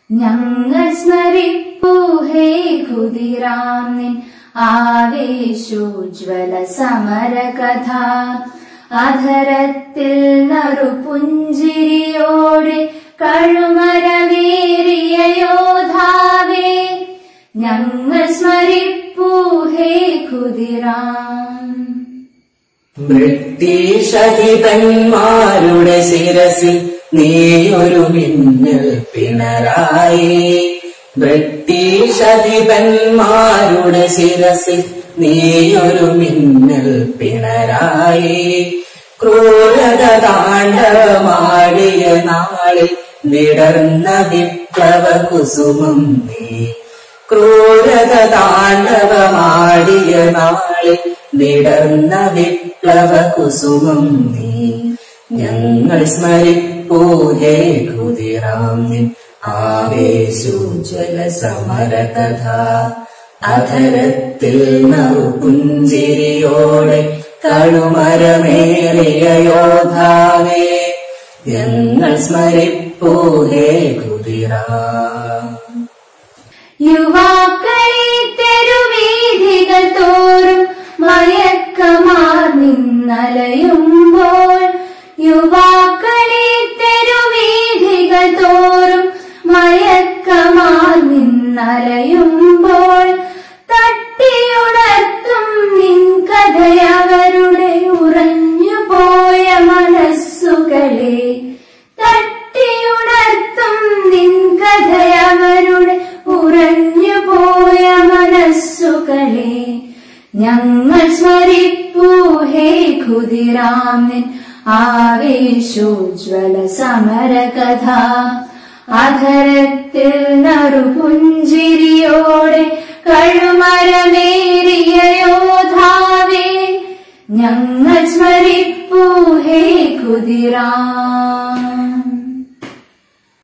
ഞങ്ങൾ സ്മരിപ്പൂ ഹേ ഖുദിറാം നിൻ ആവേശോജ്വല സമരകഥ അധരത്തിൽ നറുപുഞ്ചിരിയോടെ കഴുമരവേറിയ യോധാവേ ഞങ്ങൾ സ്മരിപ്പൂ ഹേ ഖുദിറാം ബ്രിട്ടീഷ് അധിപന്മാരുടെ ശിരസിൽ നീയൊരു മിന്നൽ പിണറായി ബ്രിട്ടീഷ് അധിപന്മാരുടെ ശിരസിൽ നീയൊരു മിന്നൽ പിണറായി ക്രൂരത താണ്ഡവമാടിയ നാളിൽ വിടർന്ന വിപ്ലവ കുസുമം നീ ക്രൂരത താണ്ഡവമാടിയ നാളിൽ വിടർന്ന വിപ്ലവ കുസുമം നീ ഞങ്ങൾ സ്മരിപ്പൂ ഹേ ഖുദിറാം നിൻ ആവേശോജ്വല സമരകഥ അധരത്തിൽ നറുപുഞ്ചിരിയോടെ കഴുമരമേറിയ യോധാവേ ഞങ്ങൾ സ്മരിപ്പൂ ഹേ ഖുദിറാം യുവാക്കളെ തെരുവീഥികൾ തോറും മയക്കമാർ നിന്നലയുമ്പോൾ യുവാക്കളെ തെരുവീഥികൾ തോറും മയക്കമാർ നിന്നലയുമ്പോൾ തട്ടിയുണർത്തും നിൻ കഥയവരുടെ ഉറഞ്ഞുപോയ മനസ്സുകളെ തട്ടിയുണർത്തും നിൻ കഥയവരുടെ ഉറഞ്ഞുപോയ മനസ്സുകളെ ഞങ്ങൾ സ്മരിപ്പൂ ഹേ ഖുദിറാമിൻ ആവേശോജ്വല സമരകഥ അധരത്തിൽ നറുപുഞ്ചിരിയോടെ കഴുമരമേറിയ യോധാവേ ഞങ്ങൾ സ്മരിപ്പൂ ഹേ ഖുദിറാം